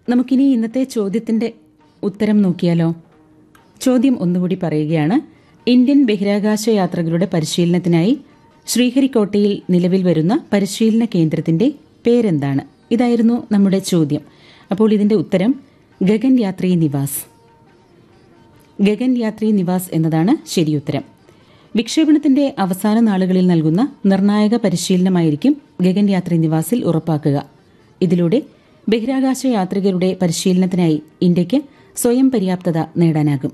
നമുക്കിനി ഇന്നത്തെ ചോദ്യത്തിന്റെ ഉത്തരം നോക്കിയാലോ ചോദ്യം ഒന്നുകൂടി പറയുകയാണ് ഇന്ത്യൻ ബഹിരാകാശ യാത്രകളുടെ പരിശീലനത്തിനായി ശ്രീഹരിക്കോട്ടയിൽ നിലവിൽ വരുന്ന പരിശീലന കേന്ദ്രത്തിന്റെ പേരെന്താണ് ഇതായിരുന്നു നമ്മുടെ ചോദ്യം അപ്പോൾ ഇതിന്റെ ഉത്തരം ഗഗൻ യാത്രി നിവാസ് ഗഗൻ യാത്രി നിവാസ് എന്നതാണ് ശരിയുത്തരം വിക്ഷേപണത്തിന്റെ അവസാന നാളുകളിൽ നൽകുന്ന നിർണായക പരിശീലനമായിരിക്കും ഗഗൻ യാത്രി നിവാസിൽ ഉറപ്പാക്കുക ഇതിലൂടെ ബഹിരാകാശ യാത്രികരുടെ പരിശീലനത്തിനായി ഇന്ത്യയ്ക്ക് സ്വയം പര്യാപ്തത നേടാനാകും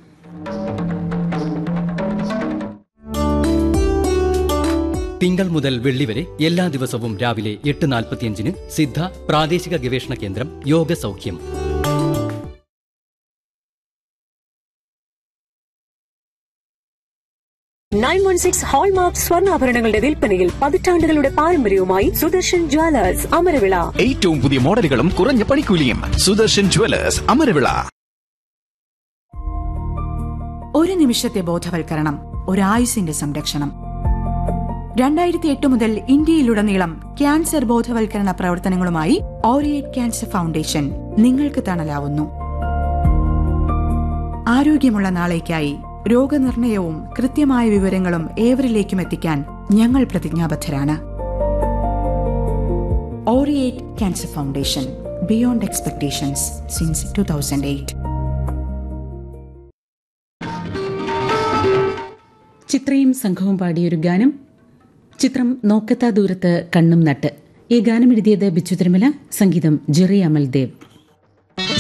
തിങ്കൾ മുതൽ വെള്ളി വരെ എല്ലാ ദിവസവും രാവിലെ എട്ട് നാൽപ്പത്തിയഞ്ചിന് സിദ്ധ പ്രാദേശിക ഗവേഷണ കേന്ദ്രം യോഗ സൗഖ്യം നയൻ വൺ സിക്സ് ഹോൾമാർക്ക് സ്വർണ്ണാഭരണങ്ങളുടെ വിൽപ്പനയിൽ പതിറ്റാണ്ടുകളുടെ പാരമ്പര്യവുമായി സുദർശൻ ജ്വല്ലേഴ്സ് അമരവിള ഏറ്റവും പുതിയ മോഡലുകളും കുറഞ്ഞ പണിക്കൂലിയും സുദർശൻ ജുവലേഴ്സ് അമരവിള ഒരു നിമിഷത്തെ ബോധവൽക്കരണം ഒരായുസിന്റെ സംരക്ഷണം രണ്ടായിരത്തി എട്ട് മുതൽ ഇന്ത്യയിലുടനീളം ക്യാൻസർ ബോധവൽക്കരണ പ്രവർത്തനങ്ങളുമായി ഓറിയേറ്റ് ക്യാൻസർ ഫൗണ്ടേഷൻ നിങ്ങൾക്ക് തണലാവുന്നു ആരോഗ്യമുള്ള നാളേക്കായി രോഗനിർണയവും കൃത്യമായ വിവരങ്ങളും ഏവരിലേക്കും എത്തിക്കാൻ ഞങ്ങൾ പ്രതിജ്ഞാബദ്ധരാണ് Oriate cancer foundation beyond expectations since two thousand eight ചിത്രയും സംഘവും പാടിയൊരു ഗാനം ചിത്രം നോക്കത്താ ദൂരത്ത് കണ്ണും നട്ട് ഈ ഗാനം എഴുതിയത് ബിച്ചു തിരുമല സംഗീതം ജെറി അമൽദേവ്